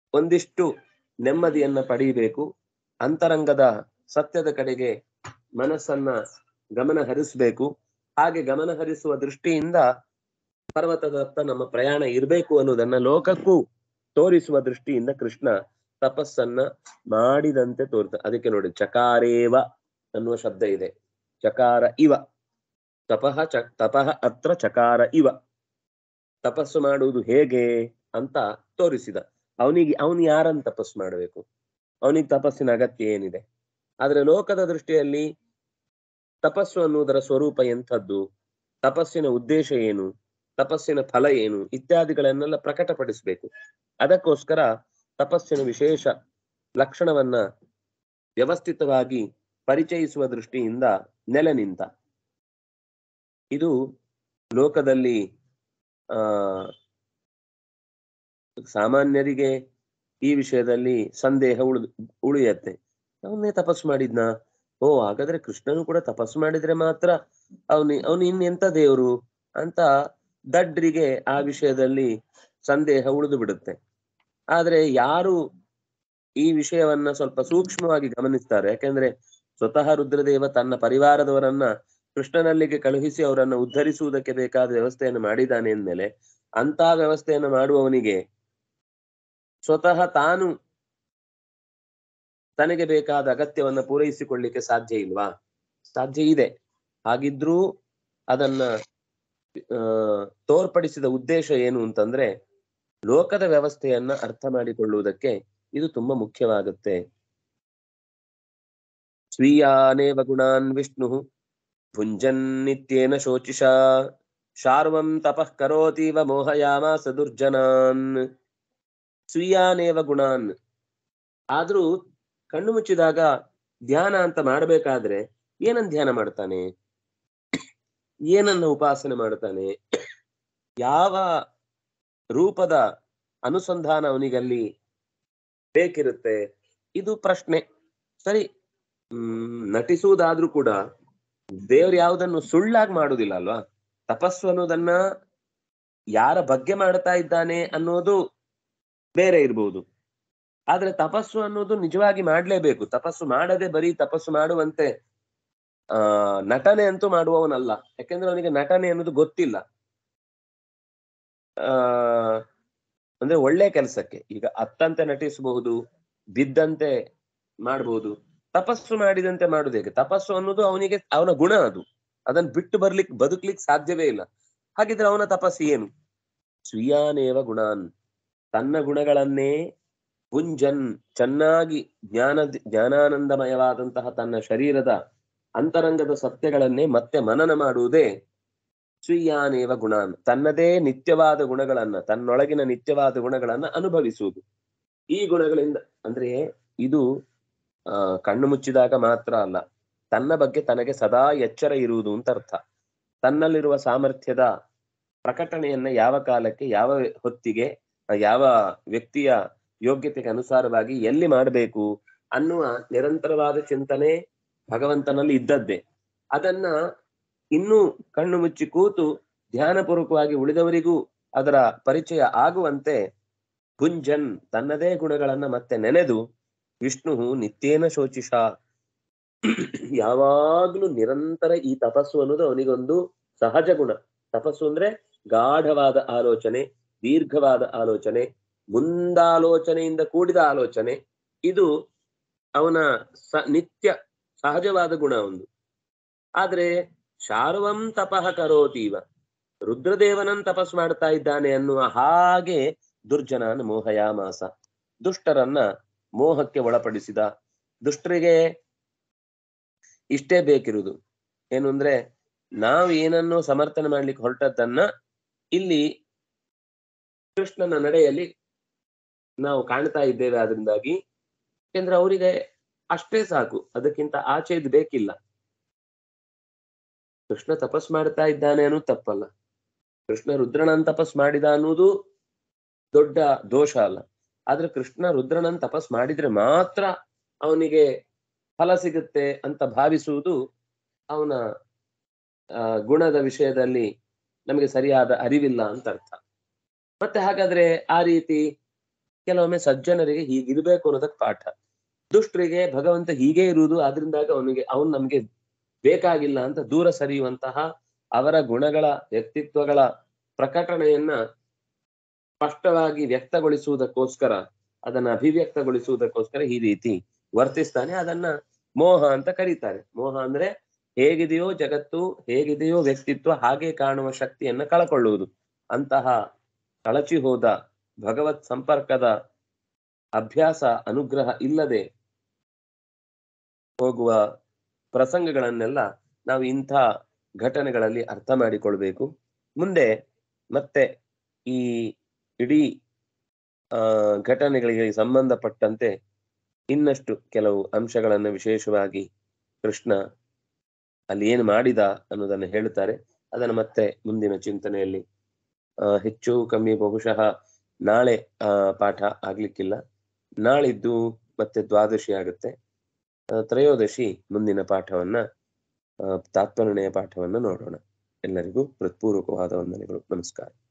ಒಂದಿಷ್ಟು ನೆಮ್ಮದಿಯನ್ನ ಪಡೆಯಬೇಕು ಅಂತರಂಗದ ಸತ್ಯದ ಕಡೆಗೆ ಮನಸ್ಸನ್ನ ಗಮನ ಹರಿಸಬೇಕು ಹಾಗೆ ಗಮನ ಹರಿಸುವ ದೃಷ್ಟಿಯಿಂದ ಪರ್ವತದತ್ತ ನಮ್ಮ ಪ್ರಯಾಣ ಇರಬೇಕು ಅನ್ನೋದನ್ನ ಲೋಕಕ್ಕೂ ತೋರಿಸುವ ದೃಷ್ಟಿಯಿಂದ ಕೃಷ್ಣ ತಪಸ್ಸನ್ನ ಮಾಡಿದಂತೆ ತೋರ್ತ ಅದಕ್ಕೆ ನೋಡಿ ಚಕಾರೇವ ಅನ್ನುವ ಶಬ್ದ ಇದೆ ಚಕಾರ ಇವ ತಪಃ ಚ ತಪಃ ಅತ್ರ ಚಕಾರ ಇವ ತಪಸ್ಸು ಮಾಡುವುದು ಹೇಗೆ ಅಂತ ತೋರಿಸಿದ ಅವನಿಗೆ ಅವನು ಯಾರನ್ನು ತಪಸ್ಸು ಮಾಡಬೇಕು ಅವನಿಗೆ ತಪಸ್ಸಿನ ಅಗತ್ಯ ಏನಿದೆ ಆದ್ರೆ ಲೋಕದ ದೃಷ್ಟಿಯಲ್ಲಿ ತಪಸ್ಸು ಅನ್ನುವುದರ ಸ್ವರೂಪ ಎಂಥದ್ದು ತಪಸ್ಸಿನ ಉದ್ದೇಶ ಏನು ತಪಸ್ಸಿನ ಫಲ ಏನು ಇತ್ಯಾದಿಗಳನ್ನೆಲ್ಲ ಪ್ರಕಟಪಡಿಸಬೇಕು ಅದಕ್ಕೋಸ್ಕರ ತಪಸ್ಸಿನ ವಿಶೇಷ ಲಕ್ಷಣವನ್ನ ವ್ಯವಸ್ಥಿತವಾಗಿ ಪರಿಚಯಿಸುವ ದೃಷ್ಟಿಯಿಂದ ನೆಲೆ ನಿಂತ ಇದು ಲೋಕದಲ್ಲಿ ಆ ಸಾಮಾನ್ಯರಿಗೆ ಈ ವಿಷಯದಲ್ಲಿ ಸಂದೇಹ ಉಳಿದು ಉಳಿಯತ್ತೆ ಅವನ್ನೇ ತಪಸ್ಸು ಮಾಡಿದ್ನ ಓ ಹಾಗಾದ್ರೆ ಕೃಷ್ಣನು ಕೂಡ ತಪಸ್ಸು ಮಾಡಿದ್ರೆ ಮಾತ್ರ ಅವನಿ ಅವನು ಇನ್ನೆಂತ ದೇವರು ಅಂತ ದಡ್ರಿಗೆ ಆ ವಿಷಯದಲ್ಲಿ ಸಂದೇಹ ಉಳಿದು ಬಿಡುತ್ತೆ ಆದ್ರೆ ಯಾರು ಈ ವಿಷಯವನ್ನ ಸ್ವಲ್ಪ ಸೂಕ್ಷ್ಮವಾಗಿ ಗಮನಿಸ್ತಾರೆ ಯಾಕೆಂದ್ರೆ ಸ್ವತಃ ರುದ್ರದೇವ ತನ್ನ ಪರಿವಾರದವರನ್ನ ಕೃಷ್ಣನಲ್ಲಿಗೆ ಕಳುಹಿಸಿ ಅವರನ್ನ ಉದ್ಧರಿಸುವುದಕ್ಕೆ ಬೇಕಾದ ವ್ಯವಸ್ಥೆಯನ್ನು ಮಾಡಿದ್ದಾನೆ ಅಂದ್ಮೇಲೆ ಅಂತ ವ್ಯವಸ್ಥೆಯನ್ನು ಮಾಡುವವನಿಗೆ ಸ್ವತಃ ತಾನು ತನಗೆ ಬೇಕಾದ ಅಗತ್ಯವನ್ನ ಪೂರೈಸಿಕೊಳ್ಳಿಕ್ಕೆ ಸಾಧ್ಯ ಇಲ್ವಾ ಸಾಧ್ಯ ಇದೆ ಹಾಗಿದ್ರೂ ಅದನ್ನ ಆ ತೋರ್ಪಡಿಸಿದ ಉದ್ದೇಶ ಏನು ಅಂತಂದ್ರೆ ಲೋಕದ ವ್ಯವಸ್ಥೆಯನ್ನ ಅರ್ಥ ಮಾಡಿಕೊಳ್ಳುವುದಕ್ಕೆ ಇದು ತುಂಬಾ ಮುಖ್ಯವಾಗುತ್ತೆ ಸ್ವೀಯಾನೇವ ಗುಣಾನ್ ವಿಷ್ಣು ಭುಂಜನ್ನಿತ್ಯೇನ ಶೋಚಿಷಾ ಶಾರ್ವಂ ತಪಃ ಕರೋತೀವ ಮೋಹಯಾಮಾಸ ದುರ್ಜನಾನ್ ಸ್ವೀಯಾನೇವ ಗುಣಾನ್ ಆದ್ರೂ ಕಣ್ಣು ಮುಚ್ಚಿದಾಗ ಧ್ಯಾನ ಅಂತ ಮಾಡಬೇಕಾದ್ರೆ ಏನನ್ನ ಧ್ಯಾನ ಮಾಡ್ತಾನೆ ಏನನ್ನ ಉಪಾಸನೆ ಮಾಡ್ತಾನೆ ಯಾವ ರೂಪದ ಅನುಸಂಧಾನ ಅವನಿಗಲ್ಲಿ ಬೇಕಿರುತ್ತೆ ಇದು ಪ್ರಶ್ನೆ ಸರಿ ಹ್ಮ್ ನಟಿಸುವುದಾದ್ರೂ ಕೂಡ ದೇವ್ರು ಯಾವುದನ್ನು ಸುಳ್ಳಾಗಿ ಮಾಡುವುದಿಲ್ಲ ಅಲ್ವಾ ತಪಸ್ಸು ಅನ್ನೋದನ್ನ ಯಾರ ಬಗ್ಗೆ ಮಾಡ್ತಾ ಇದ್ದಾನೆ ಅನ್ನೋದು ಬೇರೆ ಇರ್ಬೋದು ಆದ್ರೆ ತಪಸ್ಸು ಅನ್ನೋದು ನಿಜವಾಗಿ ಮಾಡ್ಲೇಬೇಕು ತಪಸ್ಸು ಮಾಡದೆ ಬರೀ ತಪಸ್ಸು ಮಾಡುವಂತೆ ಆ ನಟನೆ ಅಂತೂ ಮಾಡುವವನಲ್ಲ ಯಾಕೆಂದ್ರೆ ಅವನಿಗೆ ನಟನೆ ಅನ್ನೋದು ಗೊತ್ತಿಲ್ಲ ಆ ಅಂದ್ರೆ ಒಳ್ಳೆ ಕೆಲಸಕ್ಕೆ ಈಗ ಅತ್ತಂತೆ ನಟಿಸಬಹುದು ಬಿದ್ದಂತೆ ಮಾಡಬಹುದು ತಪಸ್ಸು ಮಾಡಿದಂತೆ ಮಾಡುದು ಹೇಗೆ ತಪಸ್ಸು ಅನ್ನೋದು ಅವನಿಗೆ ಅವನ ಗುಣ ಅದು ಅದನ್ನ ಬಿಟ್ಟು ಬರ್ಲಿಕ್ಕೆ ಬದುಕ್ಲಿಕ್ಕೆ ಸಾಧ್ಯವೇ ಇಲ್ಲ ಹಾಗಿದ್ರೆ ಅವನ ತಪಸ್ಸು ಏನು ಸ್ವೀಯಾನೇವ ಗುಣಾನ್ ತನ್ನ ಗುಣಗಳನ್ನೇ ಪುಂಜನ್ ಚೆನ್ನಾಗಿ ಜ್ಞಾನ ಜ್ಞಾನಾನಂದಮಯವಾದಂತಹ ತನ್ನ ಶರೀರದ ಅಂತರಂಗದ ಸತ್ಯಗಳನ್ನೇ ಮತ್ತೆ ಮನನ ಮಾಡುವುದೇ ಸ್ವೀಯಾನೇವ ಗುಣಾನ್ ತನ್ನದೇ ನಿತ್ಯವಾದ ಗುಣಗಳನ್ನ ತನ್ನೊಳಗಿನ ನಿತ್ಯವಾದ ಗುಣಗಳನ್ನ ಅನುಭವಿಸುವುದು ಈ ಗುಣಗಳಿಂದ ಅಂದ್ರೆ ಇದು ಆ ಕಣ್ಣು ಮುಚ್ಚಿದಾಗ ಮಾತ್ರ ಅಲ್ಲ ತನ್ನ ಬಗ್ಗೆ ತನಗೆ ಸದಾ ಎಚ್ಚರ ಇರುವುದು ಅಂತ ಅರ್ಥ ತನ್ನಲ್ಲಿರುವ ಸಾಮರ್ಥ್ಯದ ಪ್ರಕಟಣೆಯನ್ನ ಯಾವ ಕಾಲಕ್ಕೆ ಯಾವ ಹೊತ್ತಿಗೆ ಯಾವ ವ್ಯಕ್ತಿಯ ಯೋಗ್ಯತೆಗೆ ಅನುಸಾರವಾಗಿ ಎಲ್ಲಿ ಮಾಡಬೇಕು ಅನ್ನುವ ನಿರಂತರವಾದ ಚಿಂತನೆ ಭಗವಂತನಲ್ಲಿ ಇದ್ದದ್ದೇ ಅದನ್ನ ಇನ್ನೂ ಕಣ್ಣು ಮುಚ್ಚಿ ಕೂತು ಧ್ಯಾನಪೂರ್ವಕವಾಗಿ ಉಳಿದವರಿಗೂ ಅದರ ಪರಿಚಯ ಆಗುವಂತೆ ಗುಂಜನ್ ತನ್ನದೇ ಗುಣಗಳನ್ನ ಮತ್ತೆ ನೆನೆದು ವಿಷ್ಣು ನಿತ್ಯೇನ ಶೋಚಿಷ ಯಾವಾಗ್ಲೂ ನಿರಂತರ ಈ ತಪಸ್ಸು ಅನ್ನೋದು ಅವನಿಗೊಂದು ಸಹಜ ಗುಣ ತಪಸ್ಸು ಅಂದ್ರೆ ಗಾಢವಾದ ಆಲೋಚನೆ ದೀರ್ಘವಾದ ಆಲೋಚನೆ ಮುಂದಾಲೋಚನೆಯಿಂದ ಕೂಡಿದ ಆಲೋಚನೆ ಇದು ಅವನ ಸ ನಿತ್ಯ ಸಹಜವಾದ ಗುಣ ಒಂದು ಆದ್ರೆ ಶಾರ್ವಂ ತಪಃ ಕರೋತೀವ ರುದ್ರದೇವನನ್ ತಪಸ್ ಮಾಡ್ತಾ ಇದ್ದಾನೆ ಅನ್ನುವ ಹಾಗೆ ದುರ್ಜನನ ಮೋಹಯಾಮಾಸ ದುಷ್ಟರನ್ನ ಮೋಹಕ್ಕೆ ಒಳಪಡಿಸಿದ ದುಷ್ಟರಿಗೆ ಇಷ್ಟೇ ಬೇಕಿರುವುದು ಏನು ಅಂದ್ರೆ ನಾವು ಏನನ್ನು ಸಮರ್ಥನೆ ಮಾಡ್ಲಿಕ್ಕೆ ಹೊರಟದ್ದನ್ನ ಇಲ್ಲಿ ಕೃಷ್ಣನ ನಡೆಯಲ್ಲಿ ನಾವು ಕಾಣ್ತಾ ಇದ್ದೇವೆ ಅದರಿಂದಾಗಿ ಯಾಕೆಂದ್ರೆ ಅವರಿಗೆ ಅಷ್ಟೇ ಸಾಕು ಅದಕ್ಕಿಂತ ಆಚೆ ಇದು ಬೇಕಿಲ್ಲ ಕೃಷ್ಣ ತಪಸ್ ಮಾಡ್ತಾ ಇದ್ದಾನೆ ಅನ್ನೋದು ತಪ್ಪಲ್ಲ ಕೃಷ್ಣ ರುದ್ರನನ್ ತಪಸ್ ಮಾಡಿದ ಅನ್ನೋದು ದೊಡ್ಡ ದೋಷ ಅಲ್ಲ ಆದ್ರೆ ಕೃಷ್ಣ ರುದ್ರನನ್ ತಪಸ್ ಮಾಡಿದ್ರೆ ಮಾತ್ರ ಅವನಿಗೆ ಫಲ ಸಿಗುತ್ತೆ ಅಂತ ಭಾವಿಸುವುದು ಅವನ ಆ ಗುಣದ ವಿಷಯದಲ್ಲಿ ನಮಗೆ ಸರಿಯಾದ ಅರಿವಿಲ್ಲ ಅಂತ ಅರ್ಥ ಮತ್ತೆ ಹಾಗಾದ್ರೆ ಆ ರೀತಿ ಕೆಲವೊಮ್ಮೆ ಸಜ್ಜನರಿಗೆ ಹೀಗಿರ್ಬೇಕು ಅನ್ನೋದಕ್ಕೆ ಪಾಠ ದುಷ್ಟರಿಗೆ ಭಗವಂತ ಹೀಗೆ ಇರುವುದು ಆದ್ರಿಂದಾಗ ಅವನಿಗೆ ಅವನ್ ನಮ್ಗೆ ಬೇಕಾಗಿಲ್ಲ ಅಂತ ದೂರ ಸರಿಯುವಂತಹ ಅವರ ಗುಣಗಳ ವ್ಯಕ್ತಿತ್ವಗಳ ಪ್ರಕಟಣೆಯನ್ನ ಸ್ಪಷ್ಟವಾಗಿ ವ್ಯಕ್ತಗೊಳಿಸುವುದಕ್ಕೋಸ್ಕರ ಅದನ್ನ ಅಭಿವ್ಯಕ್ತಗೊಳಿಸುವುದಕ್ಕೋಸ್ಕರ ಈ ರೀತಿ ವರ್ತಿಸ್ತಾನೆ ಅದನ್ನ ಮೋಹ ಅಂತ ಕರೀತಾರೆ ಮೋಹ ಅಂದ್ರೆ ಹೇಗಿದೆಯೋ ಜಗತ್ತು ಹೇಗಿದೆಯೋ ವ್ಯಕ್ತಿತ್ವ ಹಾಗೆ ಕಾಣುವ ಶಕ್ತಿಯನ್ನ ಕಳಕೊಳ್ಳುವುದು ಅಂತಹ ಕಳಚಿ ಹೋದ ಭಗವತ್ ಸಂಪರ್ಕದ ಅಭ್ಯಾಸ ಅನುಗ್ರಹ ಇಲ್ಲದೆ ಹೋಗುವ ಪ್ರಸಂಗಗಳನ್ನೆಲ್ಲ ನಾವು ಇಂಥ ಘಟನೆಗಳಲ್ಲಿ ಅರ್ಥ ಮಾಡಿಕೊಳ್ಬೇಕು ಮುಂದೆ ಮತ್ತೆ ಈ ಇಡೀ ಆ ಘಟನೆಗಳಿಗೆ ಸಂಬಂಧಪಟ್ಟಂತೆ ಇನ್ನಷ್ಟು ಕೆಲವು ಅಂಶಗಳನ್ನು ವಿಶೇಷವಾಗಿ ಕೃಷ್ಣ ಅಲ್ಲಿ ಏನು ಮಾಡಿದ ಅನ್ನೋದನ್ನು ಹೇಳ್ತಾರೆ ಅದನ್ನು ಮತ್ತೆ ಮುಂದಿನ ಚಿಂತನೆಯಲ್ಲಿ ಆ, ಹೆಚ್ಚು ಕಮ್ಮಿ ಬಹುಶಃ ನಾಳೆ ಆ ಪಾಠ ಆಗ್ಲಿಕ್ಕಿಲ್ಲ ನಾಳಿದ್ದು ಮತ್ತೆ ದ್ವಾದಶಿ ಆಗುತ್ತೆ ಆ, ತ್ರಯೋದಶಿ ಮುಂದಿನ ಪಾಠವನ್ನ ಆ, ತಾತ್ಪರ್ಣೆಯ ಪಾಠವನ್ನ ನೋಡೋಣ ಎಲ್ಲರಿಗೂ ಹೃತ್ಪೂರ್ವಕವಾದ ವಂದನೆಗಳು ನಮಸ್ಕಾರ